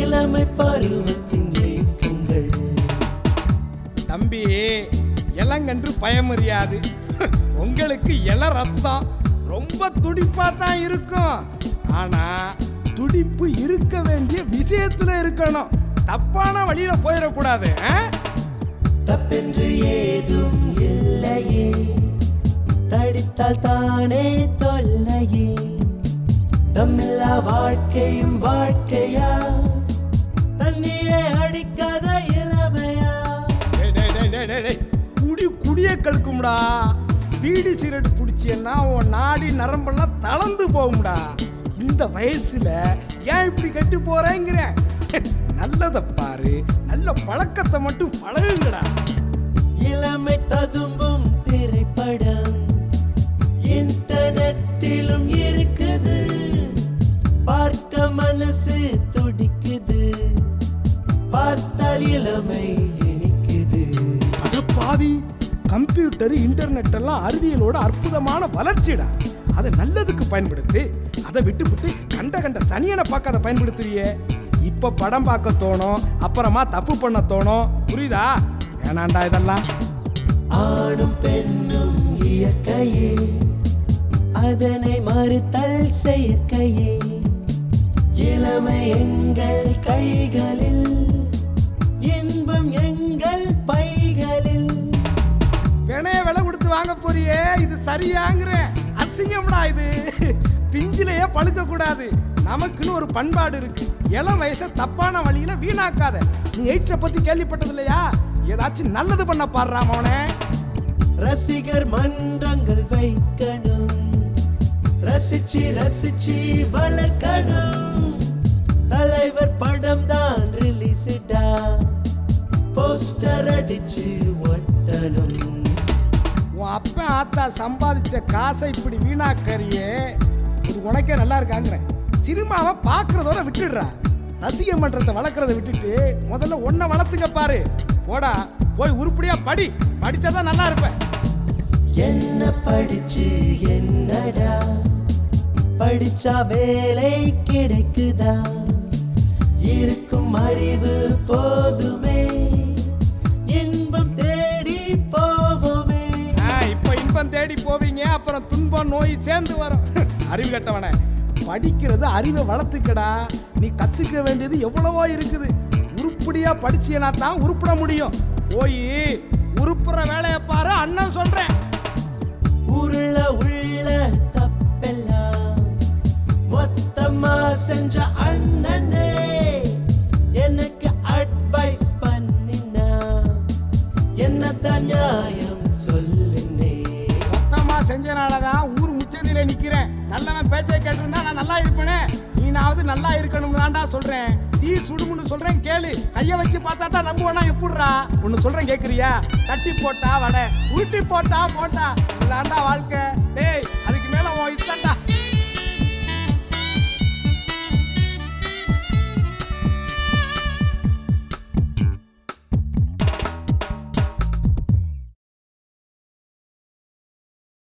இளமை பருவத்தின் ஏக்கங்கள் தம்பி இளங்கன்று பயமறியாது உங்களுக்கு இள ரத்தம் ரொம்ப துடிப்பா தான் இருக்கும் ஆனா துடிப்பு இருக்க வேண்டிய விஷயத்துல இருக்கணும் தப்பான வழியில போயிடக்கூடாது ஆ? தப்பென்று ஏதும் இல்லையே தடித்தால் தானே தொல்லையே தம்மில்லா வாழ்க்கையும் வாழ்க்கையா தண்ணியே அடிக்காத இளமையா டேய், டேய், டேய், டேய், டேய், டேய். குடி குடிய கெடுக்கும்டா பீடி சிகரெட் பிடிச்சியன்னா உன் நாடி நரம்பெல்லாம் தளர்ந்து போகும்டா இந்த வயசுல ஏன் இப்படி கெட்டு போறேங்கிறேன் நல்லதை பாரு நல்ல பழக்கத்தை மட்டும் பழகுங்கடா இளமை ததும்பும் திரைப்படம் இன்டர்நெட்டிலும் இருக்குது பார்க்க மனசு துடிக்குது பார்த்தால் இளமை இனிக்குது அது பாவி கம்ப்யூட்டர் இன்டர்நெட் எல்லாம் அறிவியலோட அற்புதமான வளர்ச்சிடா அதை நல்லதுக்கு பயன்படுத்து அதை விட்டுவிட்டு கண்ட கண்ட சனியனை பார்க்க அதை பயன்படுத்துறியே இப்ப படம் பார்க்க தோணும் அப்புறமா தப்பு பண்ண தோணும் புரியுதா வேணாண்டா இதெல்லாம் ஆணும் பெண்ணும் இயற்கையே அதனை மறுத்தல் செயற்கையே இளமை எங்கள் கைகளில் இன்பம் எங்கள் பைகளில் வினைய விலை கொடுத்து வாங்க போறியே இது சரியாங்கிற அசிங்கம்டா இது பிஞ்சிலேயே பழுக்க கூடாது நமக்குன்னு ஒரு பண்பாடு இருக்கு இளம் வயசை தப்பான வழியில வீணாக்காத நீ எய்ட்ஸை பத்தி கேள்விப்பட்டது இல்லையா ஏதாச்சும் நல்லது பண்ண பாடுறான் அவனே ரசிகர் மன்றங்கள் வைக்கணும் ரசிச்சு ரசிச்சு வளர்க்கணும் தலைவர் படம் தான் ரிலீஸ்டா போஸ்டர் அடிச்சு ஒட்டணும் உன் அப்பன் ஆத்தா சம்பாதிச்ச காசை இப்படி வீணாக்கறியே இது உனக்கே நல்லா இருக்காங்கிறேன் சினிமாவை பார்க்கறதோட விட்டுடுறா ரசிக மன்றத்தை வளர்க்குறத விட்டுட்டு முதல்ல ஒன்றை வளர்த்துக்க பாரு போடா போய் உருப்படியா படி படிச்சாதான் நல்லா இருப்பேன் என்ன படிச்சு என்னடா படிச்சா வேலை கிடைக்குதா இருக்கும் அறிவு போதுமே இன்பம் தேடி போவோமே ஆ, இப்போ இன்பம் தேடி போவீங்க அப்புறம் துன்பம் நோய் சேர்ந்து வரும் அறிவு கட்டவனே படிக்கிறது அறிவை வளர்த்துக்கடா நீ கத்துக்க வேண்டியது எவ்வளவோ இருக்குது உருப்படியா படிச்சியனா தான் உருப்பிட முடியும் போய் உருப்புற வேலையை பாரு அண்ணன் சொல்றேன் உருள உள்ள தப்பெல்லாம் மொத்தமா செஞ்ச அண்ணனே எனக்கு அட்வைஸ் பண்ணினா என்னதான் நியாயம் சொல்லுனே மொத்தமா செஞ்சனாலதான் ஊர் முச்சந்தில நிக்கிறேன் நல்லவன் பேச்சை கேட்டிருந்தா நான் நல்லா இருப்பேனே நீனாவது நல்லா இருக்கணும் தான்டா சொல்றேன் தீ சுடுமுன்னு சொல்றேன் கேளு கைய வச்சு பார்த்தா தான் நம்புவேனா எப்படிடா ஒன்னு சொல்றேன் கேக்குறியா தட்டி போட்டா வடை உருட்டி போட்டா போட்டா இதாண்டா வாழ்க்கை டேய் அதுக்கு மேல உன் இஷ்டம்டா